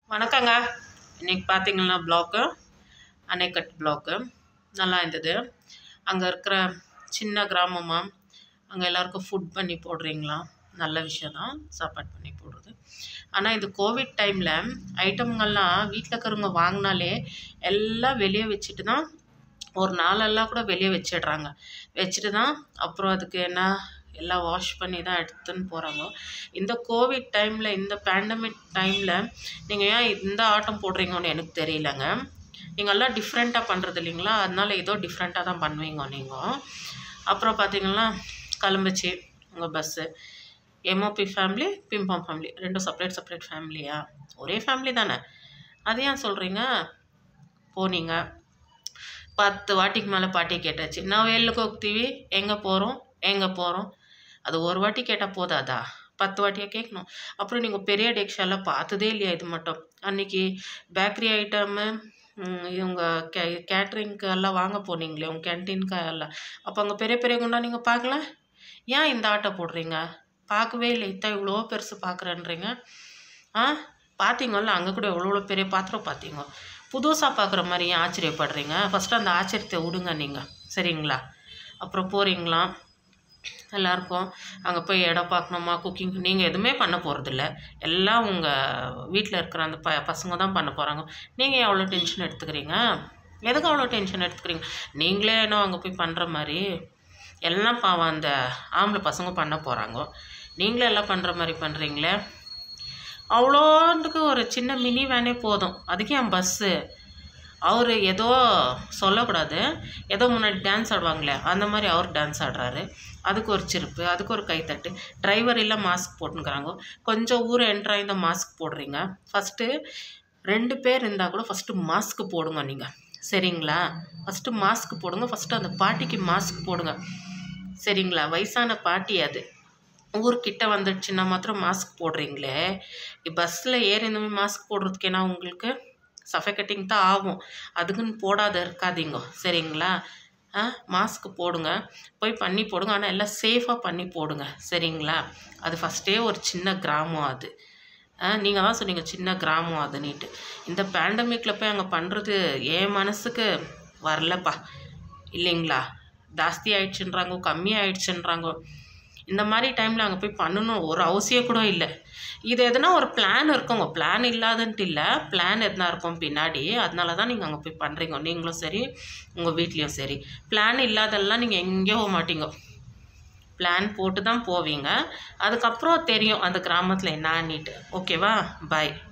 வணக்கங்க இன்னைக்கு பார்த்தீங்கன்னா ப்ளாக்கு அணைக்கட் ப்ளாக்கு நல்லா இருந்தது அங்கே இருக்கிற சின்ன கிராமமா அங்கே எல்லாருக்கும் ஃபுட் பண்ணி போடுறீங்களா நல்ல விஷயம் தான் சாப்பாடு பண்ணி போடுறது ஆனால் இந்த கோவிட் டைமில் ஐட்டம்கள்லாம் வீட்டில் இருக்கிறவங்க வாங்கினாலே எல்லாம் வெளியே வச்சுட்டு தான் ஒரு நாளெல்லாம் கூட வெளியே வச்சிடுறாங்க வச்சுட்டு தான் அப்புறம் அதுக்கு என்ன எல்லாம் வாஷ் பண்ணி தான் எடுத்துன்னு போகிறாங்க இந்த கோவிட் டைமில் இந்த பேண்டமிக் டைமில் நீங்கள் ஏன் இந்த ஆட்டம் போடுறீங்கன்னு எனக்கு தெரியலங்க நீங்கள் எல்லாம் டிஃப்ரெண்ட்டாக பண்ணுறது இல்லைங்களா அதனால ஏதோ டிஃப்ரெண்ட்டாக தான் பண்ணுவீங்க நீங்கள் அப்புறம் பார்த்தீங்கன்னா கிளம்புச்சு உங்கள் பஸ்ஸு எம்ஓபி ஃபேமிலி பிம்பாம் ஃபேமிலி ரெண்டும் செப்பரேட் செப்பரேட் ஃபேமிலியா ஒரே ஃபேமிலி தானே அது ஏன் சொல்கிறீங்க போனீங்க பத்து வாட்டிக்கு மேலே பாட்டி கேட்டாச்சு நான் வெளிலுக்கு ಹೋಗ್ತೀವಿ எங்கே போகிறோம் எங்கே போகிறோம் அது ஒரு வாட்டி கேட்டால் போதாதா பத்து வாட்டியாக கேட்கணும் அப்புறம் நீங்கள் பெரிய டெக்ஷாலாம் பார்த்ததே இல்லையா இது மட்டும் அன்னைக்கு பேக்கரி ஐட்டமு இவங்க கே கேட்ரிங்க்கு எல்லாம் வாங்க போனீங்களே உங்கள் கேன்டீனுக்கு எல்லாம் அப்போ அங்கே பெரிய பெரிய குண்டா நீங்கள் பார்க்கல ஏன் இந்த ஆட்டை போடுறீங்க பார்க்கவே இல்லை இத்தான் இவ்வளோ பெருசு பார்க்குறேன்றீங்க ஆ பார்த்தீங்கல்ல அங்கே கூட எவ்வளோ எவ்வளோ பெரிய பாத்திரம் பார்த்தீங்க புதுசாக பார்க்குற மாதிரி ஏன் ஆச்சரியப்படுறீங்க ஃபஸ்ட்டு அந்த ஆச்சரியத்தை விடுங்க நீங்கள் சரிங்களா அப்புறம் போகிறீங்களா எல்லாருக்கும் அங்கே போய் இடம் பார்க்கணுமா குக்கிங் நீங்கள் எதுவுமே பண்ண போகிறதில்ல எல்லாம் உங்கள் வீட்டில் இருக்கிற அந்த ப பசங்க தான் பண்ண போகிறாங்க நீங்கள் எவ்வளோ டென்ஷன் எடுத்துக்கிறீங்க எதுக்கு அவ்வளோ டென்ஷன் எடுத்துக்கிறீங்க நீங்களே என்ன அங்கே போய் பண்ணுற மாதிரி எல்லாம் பாவம் அந்த ஆம்பளை பசங்க பண்ண போகிறாங்க நீங்களே எல்லாம் பண்ணுற மாதிரி பண்ணுறீங்களே அவ்வளோண்டுக்கு ஒரு சின்ன மினி வேனே போதும் அதுக்கு என் பஸ்ஸு அவர் ஏதோ சொல்லக்கூடாது ஏதோ முன்னாடி டான்ஸ் ஆடுவாங்களே அந்த மாதிரி அவர் டான்ஸ் ஆடுறாரு அதுக்கு ஒரு சிரிப்பு அதுக்கு ஒரு கைத்தட்டு டிரைவர் எல்லாம் மாஸ்க் போட்டுக்கிறாங்க கொஞ்சம் ஊர் என்ட்ராக இந்த மாஸ்க் போடுறீங்க ஃபஸ்ட்டு ரெண்டு பேர் இருந்தால் கூட ஃபஸ்ட்டு மாஸ்க் போடுங்க நீங்கள் சரிங்களா ஃபஸ்ட்டு மாஸ்க் போடுங்க ஃபஸ்ட்டு அந்த பாட்டிக்கு மாஸ்க் போடுங்க சரிங்களா வயசான பாட்டி அது ஊர்கிட்ட வந்துடுச்சுன்னா மாத்திரம் மாஸ்க் போடுறீங்களே பஸ்ஸில் ஏறி இந்த மாதிரி மாஸ்க் போடுறதுக்கு என்ன உங்களுக்கு சஃபகட்டிங் தான் ஆகும் அதுக்குன்னு போடாத இருக்காதீங்க சரிங்களா ஆ மாஸ்க் போடுங்க போய் பண்ணி போடுங்க ஆனால் எல்லாம் சேஃபாக பண்ணி போடுங்க சரிங்களா அது ஃபஸ்ட்டே ஒரு சின்ன கிராமம் அது நீங்கள் தான் சொன்னீங்க சின்ன கிராமம் அதுன்னுட்டு இந்த பேண்டமிக்கில் போய் அங்கே பண்ணுறது என் மனசுக்கு வரலப்பா இல்லைங்களா ஜாஸ்தி ஆயிடுச்சுன்றாங்க கம்மி ஆயிடுச்சுன்றாங்க இந்த மாதிரி டைமில் அங்கே போய் பண்ணணும் ஒரு அவசியம் கூட இல்லை இது எதுனா ஒரு பிளான் இருக்குங்க பிளான் இல்லாதன்ட்டு இல்லை பிளான் எதுனா இருக்கும் பின்னாடி அதனால தான் நீங்கள் அங்கே போய் பண்ணுறீங்க நீங்களும் சரி உங்கள் வீட்லேயும் சரி பிளான் இல்லாதெல்லாம் நீங்கள் எங்கேயோ போக மாட்டீங்க பிளான் போட்டு தான் போவீங்க அதுக்கப்புறம் தெரியும் அந்த கிராமத்தில் என்னன்னிட்டு ஓகேவா பாய்